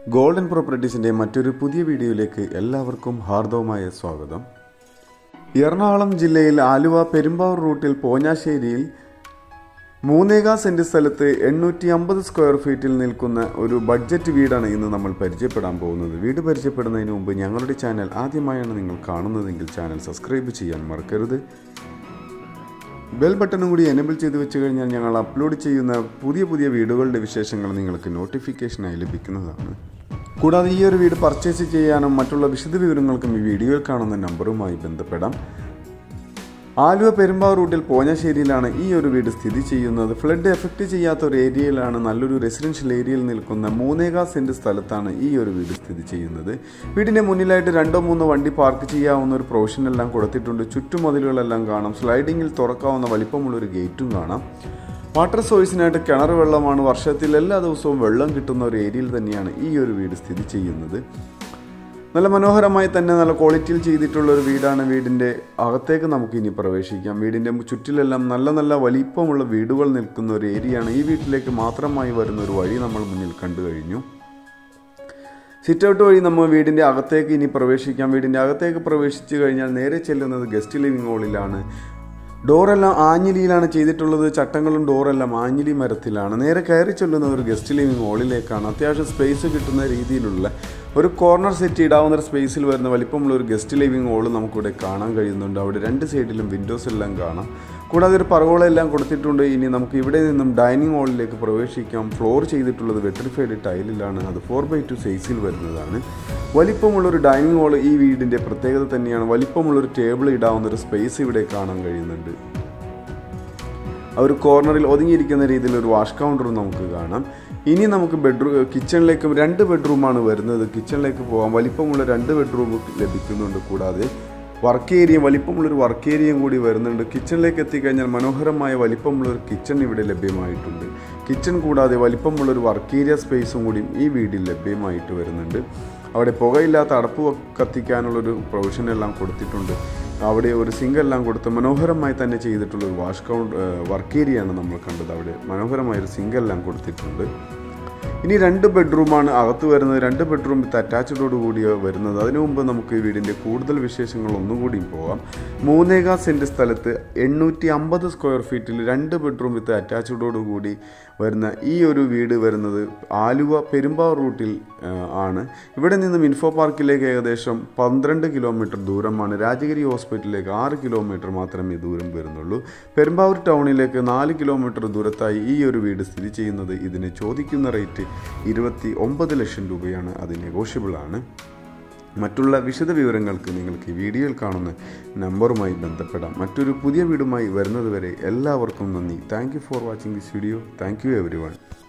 golden പ്രോപ്പർട്ടീസിൻ്റെ മറ്റൊരു പുതിയ വീഡിയോയിലേക്ക് എല്ലാവർക്കും ഹാർദവമായ സ്വാഗതം എറണാകുളം ജില്ലയിൽ ആലുവ പെരുമ്പാവൂർ റൂട്ടിൽ പോഞ്ഞാശ്ശേരിയിൽ മൂന്നേകാ സെന്റ് സ്ഥലത്ത് എണ്ണൂറ്റി അമ്പത് സ്ക്വയർ ഫീറ്റിൽ നിൽക്കുന്ന ഒരു ബഡ്ജറ്റ് വീടാണ് ഇന്ന് നമ്മൾ പരിചയപ്പെടാൻ പോകുന്നത് വീട് പരിചയപ്പെടുന്നതിന് മുമ്പ് ഞങ്ങളുടെ ചാനൽ ആദ്യമായാണ് നിങ്ങൾ കാണുന്നതെങ്കിൽ ചാനൽ സബ്സ്ക്രൈബ് ചെയ്യാൻ മറക്കരുത് ബെൽ ബട്ടണും കൂടി എനേബിൾ ചെയ്ത് വെച്ച് കഴിഞ്ഞാൽ ഞങ്ങൾ അപ്ലോഡ് ചെയ്യുന്ന പുതിയ പുതിയ വീടുകളുടെ വിശേഷങ്ങൾ നിങ്ങൾക്ക് നോട്ടിഫിക്കേഷനായി ലഭിക്കുന്നതാണ് കൂടാതെ ഈ ഒരു വീട് പർച്ചേസ് ചെയ്യാനും മറ്റുള്ള വിശദ വിവരങ്ങൾക്കും ഈ വീഡിയോയിൽ കാണുന്ന നമ്പറുമായി ബന്ധപ്പെടാം ആലുവ പെരുമ്പാവൂർ റൂട്ടിൽ പോഞ്ഞശ്ശേരിയിലാണ് ഈ ഒരു വീട് സ്ഥിതി ചെയ്യുന്നത് ഫ്ലഡ് എഫക്റ്റ് ചെയ്യാത്ത ഒരു ഏരിയയിലാണ് നല്ലൊരു റെസിഡൻഷ്യൽ ഏരിയയിൽ നിൽക്കുന്ന മൂന്നേകാ സെന്റ് സ്ഥലത്താണ് ഈ ഒരു വീട് സ്ഥിതി ചെയ്യുന്നത് വീടിന്റെ മുന്നിലായിട്ട് രണ്ടോ മൂന്നോ വണ്ടി പാർക്ക് ചെയ്യാവുന്ന ഒരു പ്രൊവിഷൻ എല്ലാം കൊടുത്തിട്ടുണ്ട് ചുറ്റുമതിലുകളെല്ലാം കാണാം സ്ലൈഡിങ്ങിൽ തുറക്കാവുന്ന വലിപ്പമുള്ള ഒരു ഗേറ്റും കാണാം വാട്ടർ സോഴ്സിനായിട്ട് കിണർ വെള്ളമാണ് വർഷത്തിൽ എല്ലാ ദിവസവും വെള്ളം കിട്ടുന്ന ഒരു ഏരിയയിൽ തന്നെയാണ് ഈ ഒരു വീട് സ്ഥിതി ചെയ്യുന്നത് നല്ല മനോഹരമായി തന്നെ നല്ല ക്വാളിറ്റിയിൽ ചെയ്തിട്ടുള്ള ഒരു വീടാണ് വീടിൻ്റെ അകത്തേക്ക് നമുക്ക് ഇനി പ്രവേശിക്കാം വീടിൻ്റെ ചുറ്റിലെല്ലാം നല്ല നല്ല വലിപ്പമുള്ള വീടുകൾ നിൽക്കുന്ന ഒരു ഏരിയയാണ് ഈ വീട്ടിലേക്ക് മാത്രമായി വരുന്ന ഒരു വഴി നമ്മൾ മുന്നിൽ കണ്ടു കഴിഞ്ഞു സിറ്റ് ഔട്ട് വഴി നമ്മൾ വീടിൻ്റെ അകത്തേക്ക് ഇനി പ്രവേശിക്കാം വീടിൻ്റെ അകത്തേക്ക് പ്രവേശിച്ചു കഴിഞ്ഞാൽ നേരെ ചെല്ലുന്നത് ഗസ്റ്റ് ലിവിംഗ് ഹാളിലാണ് ഡോറെല്ലാം ആഞ്ഞിലിയിലാണ് ചെയ്തിട്ടുള്ളത് ചട്ടങ്ങളും ഡോറെല്ലാം ആഞ്ഞിലി മരത്തിലാണ് നേരെ കയറി ചെല്ലുന്ന ഒരു ഗസ്റ്റ് ലിവിംഗ് ഹാളിലേക്കാണ് അത്യാവശ്യം സ്പേസ് കിട്ടുന്ന രീതിയിലുള്ള ഒരു കോർണർ സെറ്റ് ഇടാവുന്ന ഒരു സ്പേസിൽ വരുന്ന വലിപ്പമുള്ള ഒരു ഗസ്റ്റ് ലിവിംഗ് ഹാൾ നമുക്കിവിടെ കാണാൻ കഴിയുന്നുണ്ട് അവിടെ രണ്ട് സൈഡിലും വിൻഡോസ് എല്ലാം കാണാം കൂടാതെ ഒരു പറവോളെല്ലാം കൊടുത്തിട്ടുണ്ട് ഇനി നമുക്ക് ഇവിടെ നിന്നും ഡൈനിങ് ഹാളിലേക്ക് പ്രവേശിക്കാം ഫ്ലോർ ചെയ്തിട്ടുള്ളത് വെട്രിഫൈഡ് ടൈലിലാണ് അത് ഫോർ ബൈ ടു സൈസിൽ വരുന്നതാണ് വലിപ്പമുള്ളൊരു ഡൈനിങ് ഹാൾ ഈ വീടിൻ്റെ പ്രത്യേകത തന്നെയാണ് വലിപ്പമുള്ളൊരു ടേബിൾ ഇടാവുന്ന ഒരു സ്പേസ് ഇവിടെ കാണാൻ കഴിയുന്നുണ്ട് ആ ഒരു കോർണറിൽ ഒതുങ്ങിയിരിക്കുന്ന രീതിയിൽ ഒരു വാഷ് കൗണ്ടറും നമുക്ക് കാണാം ഇനി നമുക്ക് ബെഡ്റൂം കിച്ചണിലേക്കും രണ്ട് ബെഡ്റൂമാണ് വരുന്നത് കിച്ചണിലേക്ക് പോകാം വലിപ്പമുള്ള രണ്ട് ബെഡ്റൂം ലഭിക്കുന്നുണ്ട് കൂടാതെ വർക്ക് ഏരിയ വലിപ്പമുള്ളൊരു വർക്ക് ഏരിയയും കൂടി വരുന്നുണ്ട് കിച്ചണിലേക്ക് എത്തിക്കഴിഞ്ഞാൽ മനോഹരമായ വലിപ്പമുള്ളൊരു കിച്ചൺ ഇവിടെ ലഭ്യമായിട്ടുണ്ട് കിച്ചൺ കൂടാതെ വലിപ്പമുള്ളൊരു വർക്ക് ഏരിയ സ്പേസും കൂടി ഈ വീട്ടിൽ ലഭ്യമായിട്ട് വരുന്നുണ്ട് അവിടെ പുകയില്ലാത്ത അടപ്പ് കത്തിക്കാനുള്ളൊരു പ്രൊവിഷൻ എല്ലാം കൊടുത്തിട്ടുണ്ട് അവിടെ ഒരു സിങ്ക് എല്ലാം കൊടുത്ത് മനോഹരമായി തന്നെ ചെയ്തിട്ടുള്ള ഒരു വാഷ് കൗണ്ട് വർക്ക് ഏരിയയാണ് നമ്മൾ കണ്ടത് അവിടെ മനോഹരമായ ഒരു സിങ്ക് എല്ലാം കൊടുത്തിട്ടുണ്ട് ഇനി രണ്ട് ബെഡ്റൂമാണ് അകത്ത് വരുന്നത് രണ്ട് ബെഡ്റൂം വിത്ത് അറ്റാച്ച്ഡോട് കൂടി വരുന്നത് അതിനു മുമ്പ് നമുക്ക് ഈ വീടിൻ്റെ കൂടുതൽ വിശേഷങ്ങൾ ഒന്നും കൂടിയും പോകാം മൂന്നേകാ സെൻറ്റ് സ്ഥലത്ത് എണ്ണൂറ്റി അമ്പത് സ്ക്വയർ ഫീറ്റിൽ രണ്ട് ബെഡ്റൂം വിത്ത് അറ്റാച്ച്ഡോട് കൂടി വരുന്ന ഈ ഒരു വീട് വരുന്നത് ആലുവ പെരുമ്പാവൂർ റൂട്ടിൽ ആണ് ഇവിടെ നിന്നും ഇൻഫോ പാർക്കിലേക്ക് ഏകദേശം പന്ത്രണ്ട് കിലോമീറ്റർ ദൂരമാണ് രാജഗിരി ഹോസ്പിറ്റലിലേക്ക് ആറ് കിലോമീറ്റർ മാത്രമേ ദൂരം വരുന്നുള്ളൂ പെരുമ്പാവൂർ ടൗണിലേക്ക് നാല് കിലോമീറ്റർ ദൂരത്തായി ഈ ഒരു വീട് സ്ഥിതി ചെയ്യുന്നത് ഇതിന് ചോദിക്കുന്ന റേറ്റ് ഇരുപത്തി ഒമ്പത് ലക്ഷം രൂപയാണ് അത് നെഗോഷ്യബിൾ ആണ് മറ്റുള്ള വിശദ വിവരങ്ങൾക്ക് നിങ്ങൾക്ക് ഈ വീഡിയോയിൽ കാണുന്ന നമ്പറുമായി ബന്ധപ്പെടാം മറ്റൊരു പുതിയ വീടുമായി വരുന്നതുവരെ എല്ലാവർക്കും നന്ദി thank you for watching this video thank you every one